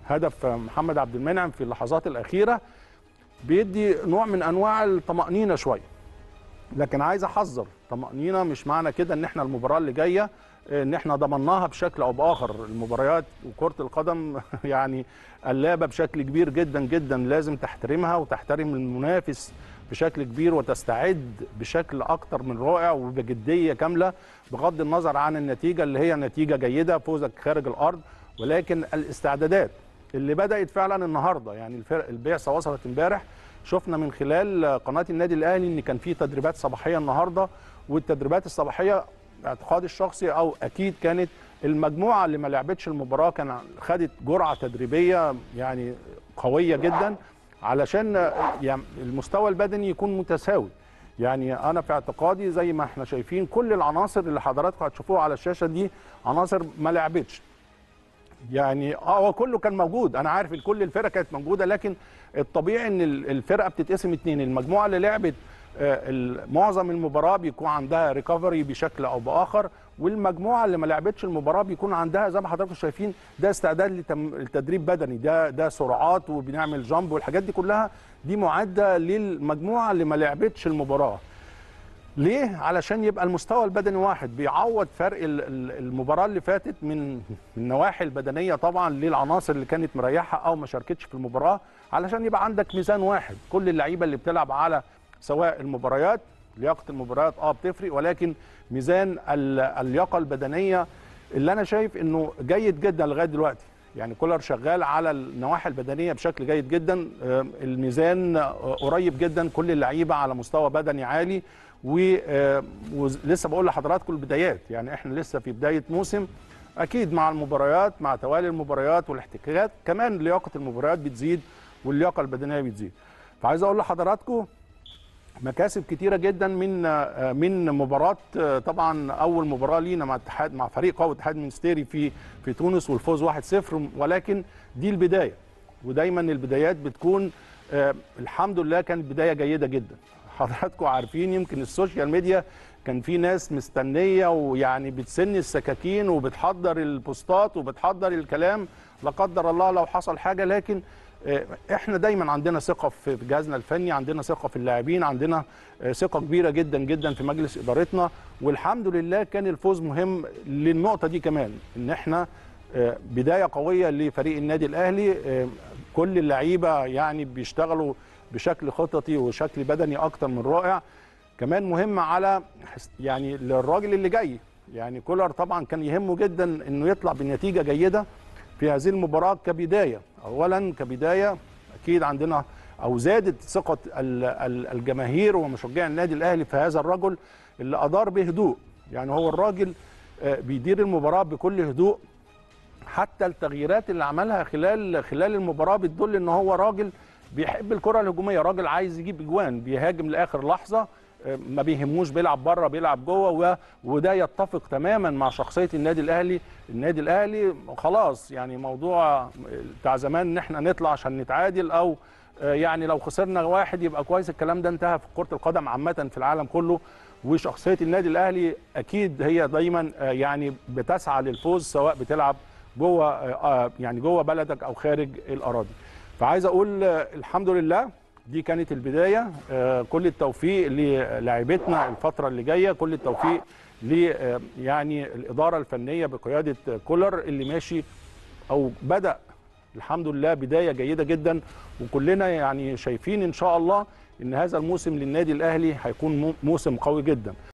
هدف محمد عبد المنعم في اللحظات الاخيره بيدي نوع من انواع الطمانينه شويه لكن عايز احذر طمانينه مش معنى كده ان احنا المباراه اللي جايه ان احنا ضمناها بشكل او باخر المباريات وكره القدم يعني قلابه بشكل كبير جدا جدا لازم تحترمها وتحترم المنافس بشكل كبير وتستعد بشكل اكتر من رائع وبجديه كامله بغض النظر عن النتيجه اللي هي نتيجه جيده فوزك خارج الارض ولكن الاستعدادات اللي بدات فعلا النهارده يعني الفرق البعثه وصلت امبارح شفنا من خلال قناه النادي الاهلي ان كان في تدريبات صباحيه النهارده والتدريبات الصباحيه اعتقادي الشخصي او اكيد كانت المجموعه اللي ما لعبتش المباراه كان خدت جرعه تدريبيه يعني قويه جدا علشان يعني المستوى البدني يكون متساوي يعني انا في اعتقادي زي ما احنا شايفين كل العناصر اللي حضراتكم هتشوفوها على الشاشه دي عناصر ما لعبتش يعني اه هو كله كان موجود انا عارف ان كل الفرقه كانت موجوده لكن الطبيعي ان الفرقه بتتقسم اتنين المجموعه اللي لعبت معظم المباراه بيكون عندها ريكفري بشكل او باخر والمجموعه اللي ما لعبتش المباراه بيكون عندها زي ما حضراتكم شايفين ده استعداد لتدريب بدني ده ده سرعات وبنعمل جامب والحاجات دي كلها دي معده للمجموعه اللي ما لعبتش المباراه ليه علشان يبقى المستوى البدني واحد بيعوض فرق المباراه اللي فاتت من النواحي البدنيه طبعا للعناصر اللي كانت مريحه او ما شاركتش في المباراه علشان يبقى عندك ميزان واحد كل اللعيبه اللي بتلعب على سواء المباريات لياقه المباريات اه بتفرق ولكن ميزان اللياقه البدنيه اللي انا شايف انه جيد جدا لغايه دلوقتي يعني كولر شغال على النواحي البدنيه بشكل جيد جدا الميزان قريب جدا كل اللعيبه على مستوى بدني عالي ولسه بقول لحضراتكم البدايات يعني احنا لسه في بدايه موسم اكيد مع المباريات مع توالي المباريات والاحتكاكات كمان لياقه المباريات بتزيد واللياقه البدنيه بتزيد فعايز اقول لحضراتكم مكاسب كتيره جدا من من مباراه طبعا اول مباراه لينا مع اتحاد مع فريق قوي اتحاد منستيري في في تونس والفوز 1-0 ولكن دي البدايه ودايما البدايات بتكون الحمد لله كانت بدايه جيده جدا حضراتكم عارفين يمكن السوشيال ميديا كان في ناس مستنيه ويعني بتسن السكاكين وبتحضر البوستات وبتحضر الكلام لا قدر الله لو حصل حاجه لكن احنا دايما عندنا ثقه في جهازنا الفني عندنا ثقه في اللاعبين عندنا ثقه كبيره جدا جدا في مجلس ادارتنا والحمد لله كان الفوز مهم للنقطه دي كمان ان احنا بدايه قويه لفريق النادي الاهلي كل اللعيبه يعني بيشتغلوا بشكل خططي وشكل بدني اكتر من رائع كمان مهم على يعني للراجل اللي جاي يعني كولر طبعا كان يهمه جدا انه يطلع بنتيجه جيده في هذه المباراه كبدايه اولا كبدايه اكيد عندنا او زادت ثقه الجماهير ومشجعي النادي الاهلي في هذا الرجل اللي ادار بهدوء يعني هو الراجل بيدير المباراه بكل هدوء حتى التغييرات اللي عملها خلال خلال المباراه بتدل ان هو راجل بيحب الكره الهجوميه راجل عايز يجيب اجوان بيهاجم لاخر لحظه ما بيهموش بيلعب بره بيلعب جوه وده يتفق تماما مع شخصيه النادي الاهلي النادي الاهلي خلاص يعني موضوع بتاع زمان ان احنا نطلع عشان نتعادل او يعني لو خسرنا واحد يبقى كويس الكلام ده انتهى في كره القدم عامه في العالم كله وشخصيه النادي الاهلي اكيد هي دايما يعني بتسعى للفوز سواء بتلعب جوه يعني جوه بلدك او خارج الاراضي فعايز اقول الحمد لله دي كانت البدايه كل التوفيق للاعيبتنا الفتره اللي جايه كل التوفيق ل يعني الاداره الفنيه بقياده كولر اللي ماشي او بدا الحمد لله بدايه جيده جدا وكلنا يعني شايفين ان شاء الله ان هذا الموسم للنادي الاهلي هيكون موسم قوي جدا